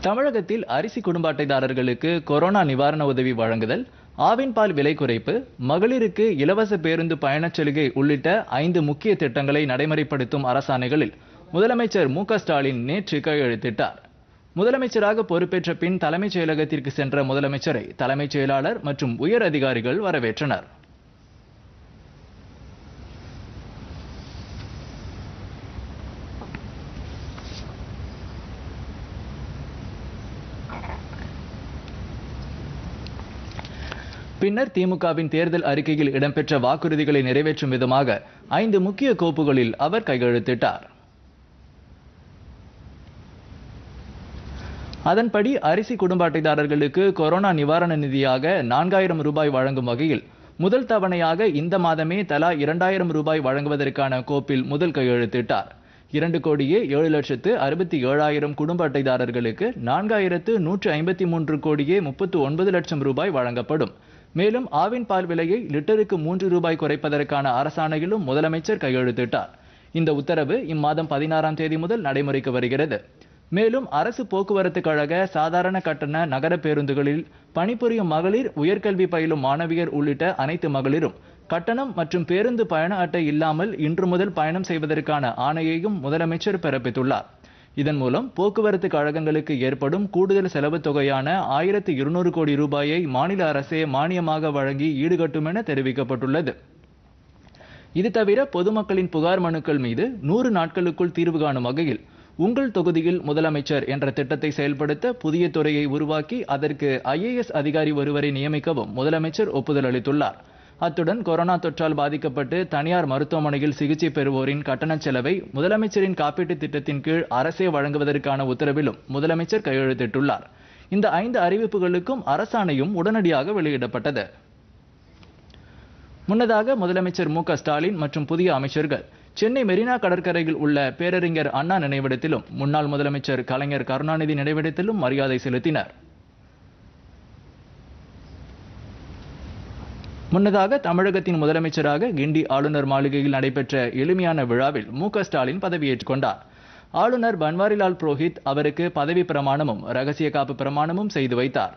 தமிழகத்தில் அரிசி குடும்ப அட்டைதாரர்களுக்கு கொரோனா நிவாரண உதவி வழங்குதல் ஆவின் பால் விலை குறைப்பு மகளிருக்கு இலவச பேருந்து பயணச் சலுகை உள்ளிட்ட ஐந்து முக்கிய திட்டங்களை நடைமுறைப்படுத்தும் அரசாணைகளில் முதலமைச்சர் மு க ஸ்டாலின் நேற்று கையெழுத்திட்டார் முதலமைச்சராக பொறுப்பேற்ற பின் தலைமைச் செயலகத்திற்கு சென்ற முதலமைச்சரை தலைமைச் செயலாளர் மற்றும் உயர் அதிகாரிகள் வரவேற்றனர் பின்னர் திமுகவின் தேர்தல் அறிக்கையில் இடம்பெற்ற வாக்குறுதிகளை நிறைவேற்றும் விதமாக ஐந்து முக்கிய கோப்புகளில் அவர் கையெழுத்திட்டார் அதன்படி அரிசி குடும்ப அட்டைதாரர்களுக்கு கொரோனா நிவாரண நிதியாக நான்காயிரம் ரூபாய் வழங்கும் வகையில் முதல் தவணையாக இந்த மாதமே தலா இரண்டாயிரம் ரூபாய் வழங்குவதற்கான கோப்பில் முதல் கையெழுத்திட்டார் இரண்டு கோடியே ஏழு லட்சத்து அறுபத்தி ஏழாயிரம் குடும்ப அட்டைதாரர்களுக்கு நான்காயிரத்து நூற்று ஐம்பத்தி மூன்று கோடியே முப்பத்து ஒன்பது லட்சம் ரூபாய் வழங்கப்படும் மேலும் ஆவின் பால் விலையை லிட்டருக்கு மூன்று ரூபாய் குறைப்பதற்கான அரசாணையிலும் முதலமைச்சர் கையெழுத்திட்டார் இந்த உத்தரவு இம்மாதம் பதினாறாம் தேதி முதல் நடைமுறைக்கு வருகிறது மேலும் அரசு போக்குவரத்து கழக சாதாரண கட்டண நகர பேருந்துகளில் பணிபுரியும் மகளிர் உயர்கல்வி பயிலும் மாணவியர் உள்ளிட்ட அனைத்து மகளிரும் கட்டணம் மற்றும் பேருந்து பயண அட்டை இல்லாமல் இன்று முதல் பயணம் செய்வதற்கான ஆணையையும் முதலமைச்சர் பிறப்பித்துள்ளார் இதன் மூலம் போக்குவரத்து கழகங்களுக்கு ஏற்படும் கூடுதல் செலவுத் தொகையான ஆயிரத்து இருநூறு கோடி ரூபாயை மாநில அரசே மானியமாக வழங்கி ஈடுகட்டும் என தெரிவிக்கப்பட்டுள்ளது இது தவிர பொதுமக்களின் புகார் மனுக்கள் மீது நூறு நாட்களுக்குள் தீர்வு காணும் வகையில் உங்கள் தொகுதியில் முதலமைச்சர் என்ற திட்டத்தை செயல்படுத்த புதிய துறையை உருவாக்கி அதற்கு ஐஏஎஸ் அதிகாரி ஒருவரை நியமிக்கவும் முதலமைச்சர் ஒப்புதல் அளித்துள்ளார் அத்துடன் கொரோனா தொற்றால் பாதிக்கப்பட்டு தனியார் மருத்துவமனையில் சிகிச்சை பெறுவோரின் கட்டணச் செலவை முதலமைச்சரின் காப்பீட்டுத் திட்டத்தின் கீழ் அரசே வழங்குவதற்கான உத்தரவிலும் முதலமைச்சர் கையெழுத்திட்டுள்ளார் இந்த ஐந்து அறிவிப்புகளுக்கும் அரசாணையும் உடனடியாக வெளியிடப்பட்டது முன்னதாக முதலமைச்சர் மு க ஸ்டாலின் மற்றும் புதிய அமைச்சர்கள் சென்னை மெரினா கடற்கரையில் உள்ள பேரறிஞர் அண்ணா நினைவிடத்திலும் முன்னாள் முதலமைச்சர் கலைஞர் கருணாநிதி நினைவிடத்திலும் மரியாதை செலுத்தினர் முன்னதாக தமிழகத்தின் முதலமைச்சராக கிண்டி ஆளுநர் மாளிகையில் நடைபெற்ற எளிமையான விழாவில் மு க ஸ்டாலின் பதவியேற்றுக் கொண்டார் ஆளுநர் பன்வாரிலால் புரோஹித் அவருக்கு பதவி பிரமாணமும் ரகசிய காப்பு பிரமாணமும் செய்து வைத்தார்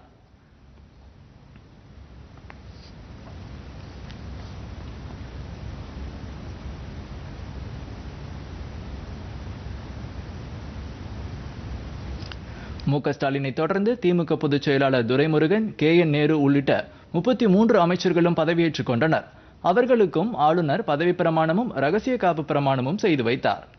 மு க ஸ்டாலினை தொடர்ந்து திமுக பொதுச் செயலாளர் துரைமுருகன் கே என் நேரு உள்ளிட்ட முப்பத்தி மூன்று அமைச்சர்களும் பதவியேற்றுக் கொண்டனர் அவர்களுக்கும் ஆளுநர் பதவி பிரமாணமும் ரகசிய காப்பு பிரமாணமும் செய்து வைத்தார்